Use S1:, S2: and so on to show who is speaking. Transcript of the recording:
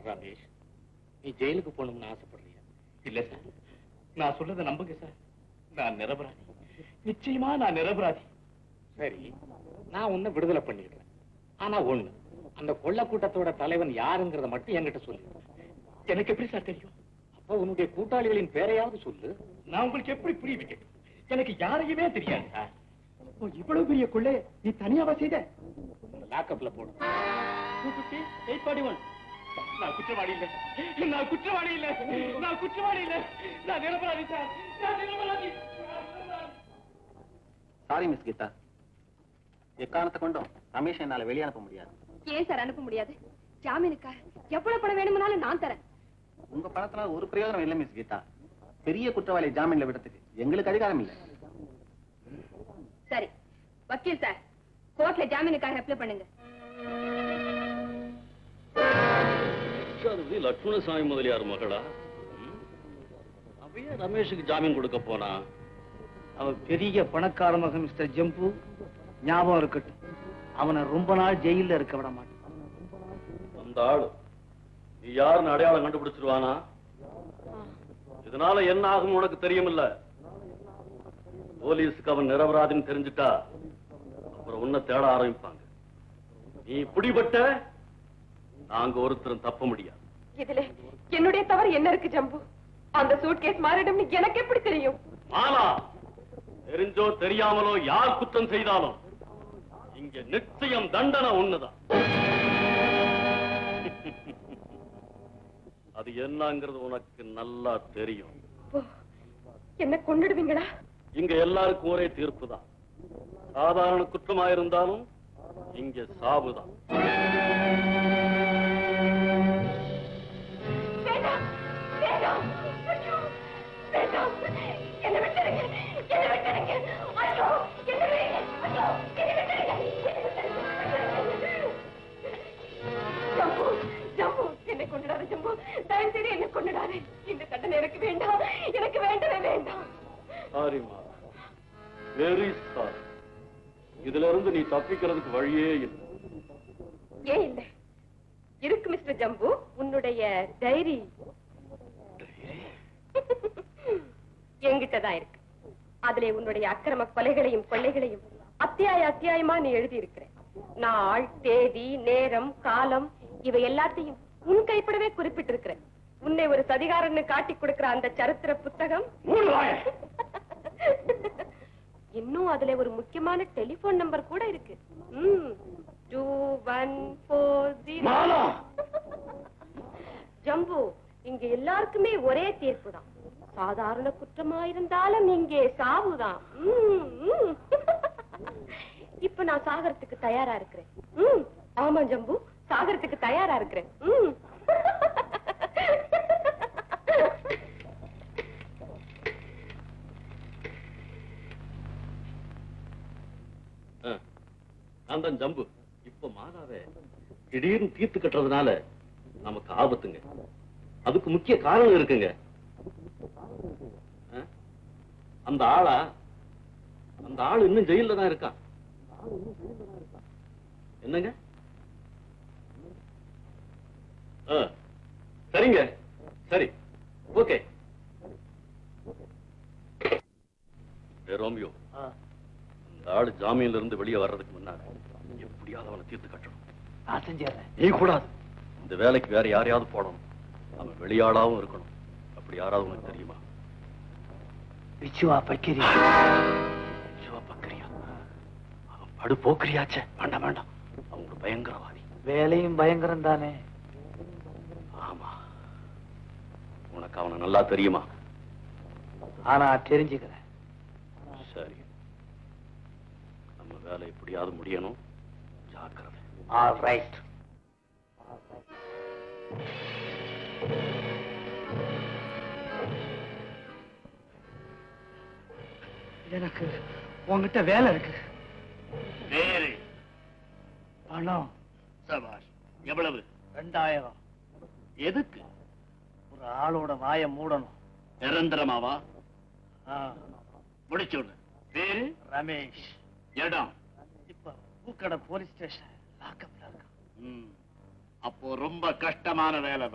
S1: ரமேஷ் நீ ஜெயிலுக்கு போகணும்னு ஆசைப்படுறியா இல்ல சார் நான் சொல்றதை நம்புங்க சார் நான் நிரபராதி நிச்சயமா நான் நிரபராதி சரி நான் உன்னை விடுதலை பண்ணிடுறேன் ஆனா ஒண்ணு அந்த கொள்ள கூட்டத்தோட தலைவன் யாருங்கிறத மட்டும் என்கிட்ட சொல்லு எனக்கு எப்படி சார் தெரியும் அப்ப உன்னுடைய கூட்டாளிகளின் பேரையாவது சொல்லு நான் உங்களுக்கு எப்படி புரிய வைக்கட்டும் எனக்கு யாரையுமே தெரியாது சார்
S2: ஓ, இவ்வளவு பெரிய கொள்ளை நீ தனியாவா செய்த
S1: லாக்கப்ல போடு
S2: எயிட் ஃபார்ட்டி ஒன்
S1: நான் குற்றவாளி இல்ல நான் குற்றவாளி இல்ல நான் குற்றவாளி இல்ல நான் நிரபராதி சார் நான் நிரபராதி
S3: சாரி மிஸ் கீதா எக்காரணத்தை கொண்டும் ரமேஷ் என்னால வெளியே அனுப்ப முடியாது
S4: ஏன் சார் அனுப்ப முடியாது ஜாமீனுக்காக எவ்வளவு பணம் வேணும்னாலும் நான் தரேன்
S3: உங்க பணத்தினால ஒரு பிரயோஜனம் இல்லை மிஸ் கீதா பெரிய குற்றவாளி ஜாமீன்ல விடுறதுக்கு எங்களுக்கு அதிகாரம் இல்லை
S4: சரி வக்கீல் சார் கோர்ட்ல ஜாமீனுக்காக அப்ளை பண்ணுங்க
S5: சாரதி லட்சுமணசாமி முதலியார் மகளா ம்? அவ ஏன் ரமேஷுக்கு ஜாமீன் கொடுக்க போனா
S2: அவ பெரிய பணக்கார மகன் மிஸ்டர் ஜம்பு ஞாபகம் இருக்கட்டும் அவனை ரொம்ப நாள் ஜெயில இருக்க விட மாட்டான்
S5: அந்த ஆளு நீ யாருன்னு அடையாளம் கண்டுபிடிச்சிருவானா இதனால என்ன ஆகும் உனக்கு தெரியுமில்ல போலீஸுக்கு அவன் நிரபராதின்னு தெரிஞ்சுட்டா அப்புறம் உன்னை தேட ஆரம்பிப்பாங்க நீ பிடிபட்ட நாங்க ஒருத்தரும் தப்ப முடியாது
S4: இதுல என்னுடைய தவறு என்ன இருக்கு ஜம்பு அந்த சூட்கேஸ் மாறிடும்னு எனக்கு எப்படி தெரியும்
S5: ஆனா தெரிஞ்சோ தெரியாமலோ யார் குற்றம் செய்தாலும் இங்க நிச்சயம் தண்டனை ஒண்ணுதான் அது என்னங்கிறது உனக்கு நல்லா தெரியும்
S4: என்ன கொண்டுடுவீங்களா
S5: இங்க எல்லாருக்கும் ஒரே தீர்ப்பு தான் சாதாரண குற்றமா இருந்தாலும் இங்க சாவுதான்
S4: வேண்டாம் வேண்டாம் ஐயோ, வேண்டாம் என்ன விட்டுருங்க என்ன விட்டுருங்க ஐயோ என்ன விடுங்க ஐயோ என்ன விட்டுருங்க என்ன விட்டுருங்க ஜம்பு ஜம்பு என்னை கொண்டுடாத ஜம்பு தயவு செய்து என்னை கொண்டுடாதே இந்த தண்டனை எனக்கு வேண்டாம் எனக்கு வேண்டவே வேண்டாம்
S5: சாரிமா வெரி சாரி இதுல இருந்து நீ தப்பிக்கிறதுக்கு வழியே இல்லை
S4: ஏன் இல்லை இருக்கு மிஸ்டர் ஜம்பு உன்னுடைய டைரி என்கிட்டதான் இருக்கு அதுல உன்னுடைய அக்கிரம கொலைகளையும் கொள்ளைகளையும் அத்தியாய அத்தியாயமா நீ எழுதி இருக்கிற நாள் தேதி நேரம் காலம் இவை எல்லாத்தையும் உன் கைப்படவே குறிப்பிட்டிருக்கிற உன்னை ஒரு சதிகாரன்னு காட்டி கொடுக்கிற அந்த சரித்திர புத்தகம் இன்னும் அதுல ஒரு முக்கியமான டெலிபோன் நம்பர் கூட இருக்கு டூ ஒன் போர் ஜீரோ ஜம்பு இங்க எல்லாருக்குமே ஒரே தீர்ப்பு தான் சாதாரண குற்றமா இருந்தாலும் இங்கே சாவுதான் ம், ம். இப்ப நான் சாகறதுக்கு தயாரா இருக்கிறேன் ம், ஆமா ஜம்பு சாகறதுக்கு தயாரா இருக்கிறேன் ம்.
S5: ஆ, நான் தான் ஜம்பு இப்ப மாதாவே திடீர்னு தீர்த்து கட்டுறதுனால நமக்கு ஆபத்துங்க அதுக்கு முக்கிய காரணம் இருக்குங்க ஆ? அந்த ஆளா அந்த ஆள் இன்னும் ஜெயில தான் இருக்கான் என்னங்க ஆ, சரிங்க சரி ஓகே ஏ, ரோமியோ இந்த ஆளு ஜாமீன்ல இருந்து வெளியே வர்றதுக்கு முன்னாடி எப்படியாவது அவனை தீர்த்து கட்டணும்
S2: நான் செஞ்சிடறேன்
S5: நீ கூடாது இந்த வேலைக்கு வேற யாரையாவது போடணும் அவன் வெளியாளாவும் இருக்கணும் அப்படி யாராவது உனக்கு தெரியுமா
S2: விச்சுவா பக்கிரி
S5: சிவா பக்கரியா அவன் படு போக்கிரியாச்சே வேண்டாம் வேண்டாம் அவன் ஒரு பயங்கரவாதி
S2: வேலையும் பயங்கரம் தானே
S5: ஆமா உனக்கு அவனை நல்லா தெரியுமா
S2: ஆனா தெரிஞ்சுக்கிறேன்
S5: சரி நம்ம வேலை எப்படியாவது முடியணும் ஜாக்கிரதை
S2: ஆல் ரைட் எனக்கு உன்கிட்ட வேலை இருக்கு
S1: வேறு
S2: பணம்
S1: சபாஷ் எவ்வளவு
S2: ரெண்டாயிரம்
S1: எதுக்கு
S2: ஒரு ஆளோட வாயை மூடணும்
S1: நிரந்தரமாவா
S2: ஆ,
S1: முடிச்சு விடு பேரு
S2: ரமேஷ்
S1: இடம்
S2: இப்ப பூக்கடை போலீஸ் ஸ்டேஷன் லாக்கப்ல இருக்கான்
S1: ம். அப்போ ரொம்ப கஷ்டமான வேலை